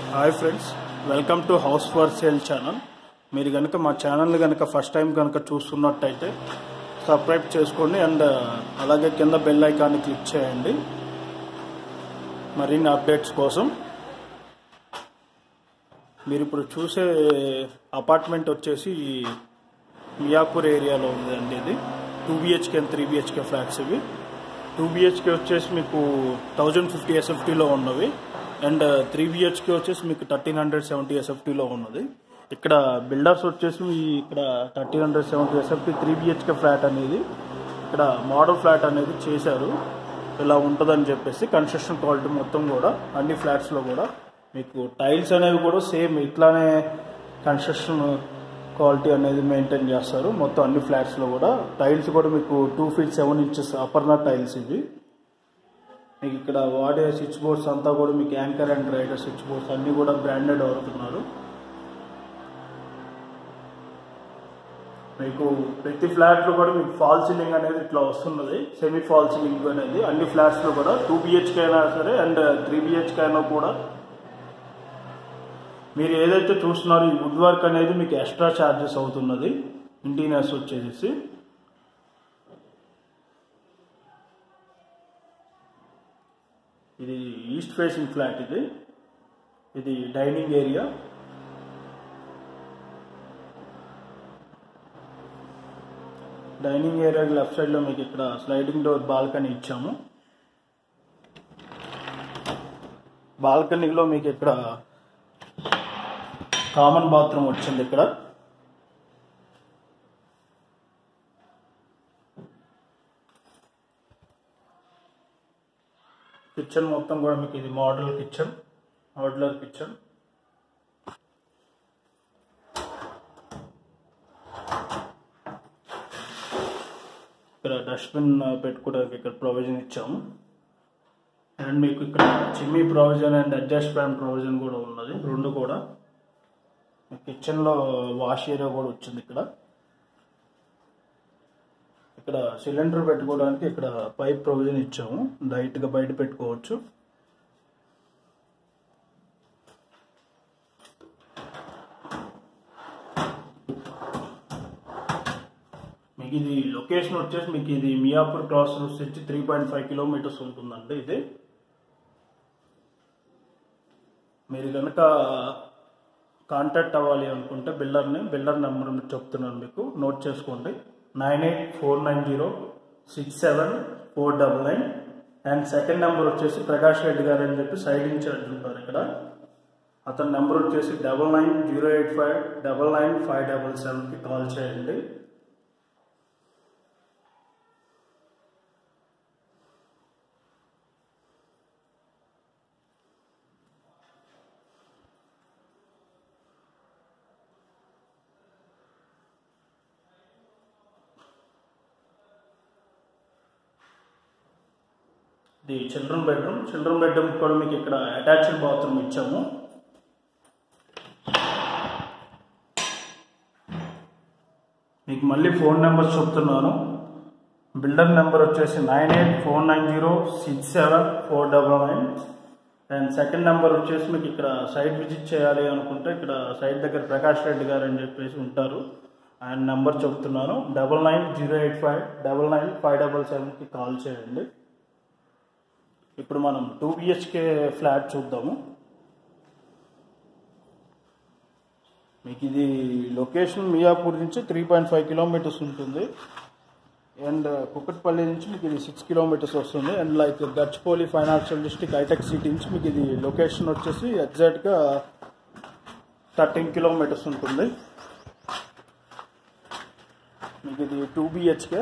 hi friends welcome to house for sale channel మీరు కనుక మా ఛానల్ కనుక ఫస్ట్ టైం కనుక చూస్తున్నట్టయితే సబ్స్క్రైబ్ చేసుకోండి అండ్ అలాగే కింద బెల్ ఐకాన్ని క్లిక్ చేయండి మరిన్ని అప్డేట్స్ కోసం మీరు ఇప్పుడు చూసే అపార్ట్మెంట్ వచ్చేసి మియాపూర్ ఏరియాలో ఉందండి ఇది two BHK and three BHK flats ఇవి టూ బిహెచ్కే వచ్చేసి మీకు థౌజండ్ ఫిఫ్టీ ఎస్ఎఫ్టీలో ఉన్నవి అండ్ త్రీ బిహెచ్కే వచ్చేసి మీకు థర్టీన్ హండ్రెడ్ సెవెంటీ ఎస్ఎఫ్టీలో ఉన్నది ఇక్కడ బిల్డర్స్ వచ్చేసి మీ ఇక్కడ thirteen hundred seventy SFT three BHK flat అనేది ఇక్కడ మోడల్ ఫ్లాట్ అనేది చేశారు ఇలా ఉంటుందని చెప్పేసి కన్స్ట్రక్షన్ క్వాలిటీ మొత్తం కూడా అన్ని ఫ్లాట్స్లో కూడా మీకు టైల్స్ అనేవి కూడా సేమ్ ఇట్లానే కన్స్ట్రక్షన్ క్వాలిటీ అనేది మెయింటైన్ చేస్తారు మొత్తం అన్ని ఫ్లాట్స్లో కూడా టైల్స్ కూడా మీకు టూ ఫీట్ సెవెన్ ఇంచెస్ అపర్నర్ టైల్స్ ఇవి మీకు ఇక్కడ వాడే స్విచ్ బోర్డ్స్ అంతా కూడా మీకు anchor and rider switch boards అన్నీ కూడా బ్రాండెడ్ అవుతున్నారు మీకు ప్రతి ఫ్లాట్లో కూడా మీకు ఫాల్ సీలింగ్ అనేది ఇట్లా వస్తున్నది సెమీ ఫాల్ సీలింగ్ అనేది అన్ని ఫ్లాట్స్లో కూడా టూ బిహెచ్కే అయినా సరే అండ్ త్రీ బిహెచ్కే అయినా కూడా మీరు ఏదైతే చూస్తున్నారో ఈ వుడ్ వర్క్ అనేది మీకు ఎక్స్ట్రా ఛార్జెస్ అవుతున్నది ఇంటీరియర్స్ వచ్చేసి ఇది ఈస్ట్ ఫేసింగ్ ఫ్లాట్ ఇది ఇది dining area dining area left సైడ్లో మీకు ఇక్కడ స్లైడింగ్ డోర్ బాల్కనీ ఇచ్చాము బాల్కనీలో మీకు ఇక్కడ కామన్ బాత్రూమ్ వచ్చింది ఇక్కడ కిచెన్ మొత్తం కూడా మీకు ఇది మోడల్ కిచెన్ మోడలర్ కిచెన్ ఇక్కడ డస్ట్బిన్ పెట్టుకోవడానికి ఇక్కడ ప్రొవిజన్ ఇచ్చాము అండ్ మీకు ఇక్కడ chimney provision and adjust fan provision కూడా ఉన్నది రెండు కూడా కిచెన్లో వాష్ ఏరియా కూడా వచ్చింది ఇక్కడ ఇక్కడ సిలిండర్ పెట్టుకోవడానికి ఇక్కడ పైప్ ప్రొవిజన్ ఇచ్చాము డైరెక్ట్గా బయట పెట్టుకోవచ్చు మీకు ఇది లొకేషన్ వచ్చేసి మీకు ఇది మియాపూర్ క్రాస్ రూట్స్ వచ్చి త్రీ పాయింట్ ఫైవ్ కిలోమీటర్స్ ఉంటుందండి ఇది మీరు కనుక కాంటాక్ట్ అవ్వాలి అనుకుంటే బిల్డర్ని బిల్డర్ నెంబర్ చెప్తున్నాను మీకు నోట్ చేసుకోండి nine eight four nine zero six seven four double nine and second number వచ్చేసి ప్రకాష్ రెడ్డి గారు అని చెప్పి సైడ్ ఇన్ఛార్జ్ ఉంటారు ఇక్కడ అతని నెంబర్ వచ్చేసి double nine zero eight five double nine five double సెవెన్కి కాల్ చేయండి ఇది చిల్డ్రన్ బెడ్రూమ్ చిల్డ్రన్ బెడ్రూమ్ కూడా మీకు ఇక్కడ అటాచ్డ్ బాత్రూమ్ ఇచ్చాము మీకు మళ్ళీ ఫోన్ నెంబర్ చెప్తున్నాను బిల్డర్ నెంబర్ వచ్చేసి nine eight four nine zero six seven four double nine and second number వచ్చేసి మీకు ఇక్కడ సైట్ విజిట్ చేయాలి అనుకుంటే ఇక్కడ సైట్ దగ్గర ప్రకాష్ రెడ్డి గారు అని చెప్పేసి ఉంటారు ఆయన నెంబర్ చెప్తున్నాను double nine zero eight five double nine five double సెవెన్కి కాల్ చేయండి ఇప్పుడు మనం టూ బిహెచ్కే ఫ్లాట్ చూద్దాము మీకు ఇది లొకేషన్ మియాపూర్ నుంచి త్రీ పాయింట్ ఫైవ్ కిలోమీటర్స్ ఉంటుంది అండ్ కుక్కట్పల్లి నుంచి మీకు ఇది సిక్స్ కిలోమీటర్స్ వస్తుంది and like Gachibowli financial district hitech city నుంచి మీకు ఇది లొకేషన్ వచ్చేసి ఎగ్జాక్ట్గా థర్టీన్ కిలోమీటర్స్ ఉంటుంది మీకు ఇది టూ బిహెచ్కే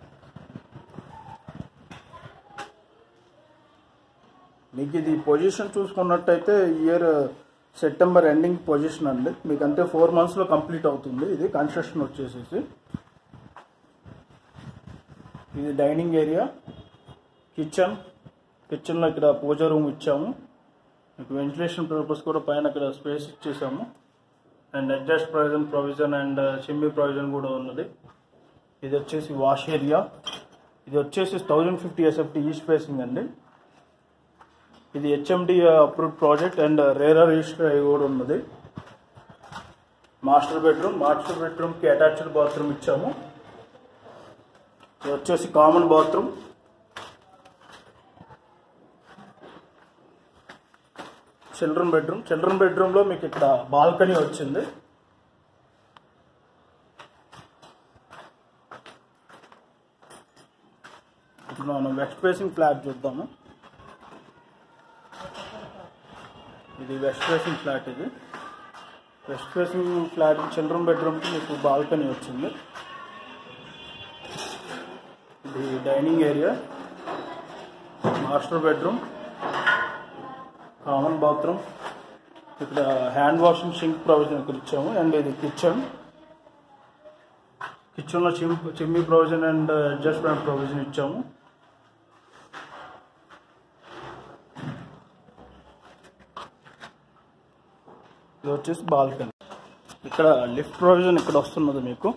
మీకు ఇది పొజిషన్ చూసుకున్నట్టయితే ఇయర్ సెప్టెంబర్ ఎండింగ్ పొజిషన్ అండి మీకు అంతే ఫోర్ మంత్స్లో కంప్లీట్ అవుతుంది ఇది కన్స్ట్రక్షన్ వచ్చేసేసి ఇది డైనింగ్ ఏరియా కిచెన్ కిచెన్లో ఇక్కడ పూజ రూమ్ ఇచ్చాము మీకు వెంటిలేషన్ పర్పస్ కూడా పైన ఇక్కడ స్పేస్ ఇచ్చేసాము and adjust provision provision and chimney provision కూడా ఉన్నది ఇది వచ్చేసి వాష్ ఏరియా ఇది వచ్చేసి thousand fifty SFT east facing అండి ఇది HMDA approved project and RERA register అయి కూడా ఉన్నది మాస్టర్ బెడ్రూమ్ మాస్టర్ బెడ్రూమ్కి అటాచ్డ్ బాత్రూమ్ ఇచ్చాము ఇది వచ్చేసి common bathroom children bedroom children బెడ్రూమ్లో మీకు ఇక్కడ బాల్కనీ వచ్చింది ఇప్పుడు మనం వెస్ట్ ఫేసింగ్ ఫ్లాట్ చూద్దాము ఇది వెస్ట్ ఫేసింగ్ ఫ్లాట్ ఇది వెస్ట్ ఫేసింగ్ ఫ్లాట్ చిల్డ్రన్ బెడ్రూమ్కి మీకు బాల్కనీ వచ్చింది ఇది dining area master bedroom common bathroom ఇక్కడ హ్యాండ్ వాషింగ్ సింక్ ప్రొవిజన్ ఇక్కడ ఇచ్చాము అండ్ ఇది కిచెన్ కిచెన్లో చిమ్ చిమ్మి ప్రొవిజన్ అండ్ అడ్జస్ట్మెంట్ ప్రొవిజన్ ఇచ్చాము ఇది వచ్చేసి బాల్కనీ ఇక్కడ లిఫ్ట్ ప్రొవిజన్ ఇక్కడ వస్తున్నది మీకు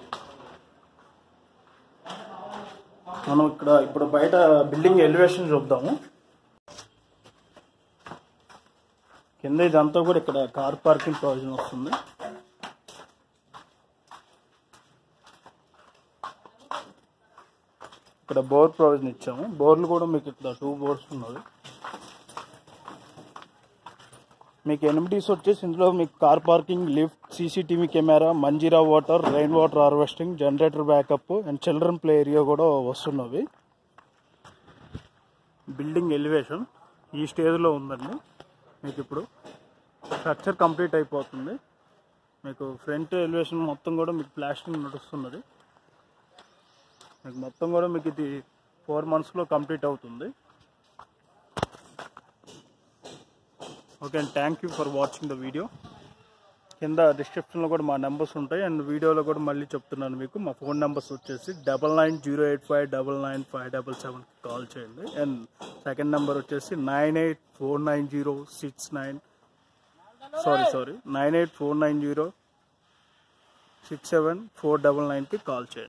మనం ఇక్కడ ఇప్పుడు బయట బిల్డింగ్ ఎలివేషన్ చూద్దాము కింద ఇదంతా కూడా ఇక్కడ కార్ పార్కింగ్ ప్రొవిజన్ వస్తుంది ఇక్కడ బోర్ ప్రొవిజన్ ఇచ్చాము బోర్లు కూడా మీకు ఇక్కడ టూ బోర్స్ ఉన్నది మీకు ఎనిమిటీస్ వచ్చేసి ఇందులో మీకు car parking lift CCTV camera Manjira water rain water harvesting generator backup and children play area కూడా వస్తున్నవి బిల్డింగ్ ఎలివేషన్ ఈ స్టేజ్లో ఉందండి మీకు ఇప్పుడు స్ట్రక్చర్ కంప్లీట్ అయిపోతుంది మీకు ఫ్రంట్ ఎలివేషన్ మొత్తం కూడా మీకు ప్లాస్టింగ్ నడుస్తున్నది మీకు మొత్తం కూడా మీకు ఇది ఫోర్ మంత్స్లో కంప్లీట్ అవుతుంది okay and thank you for watching the video కింద డిస్క్రిప్షన్లో కూడా మా నెంబర్స్ ఉంటాయి అండ్ వీడియోలో కూడా మళ్ళీ చెప్తున్నాను మీకు మా ఫోన్ నెంబర్స్ వచ్చేసి double nine zero eight five double nine five double seven call చేయండి అండ్ సెకండ్ నెంబర్ వచ్చేసి nine eight four nine zero six nine sorry sorry nine eight four nine zero six seven four double నైన్కి call చేయండి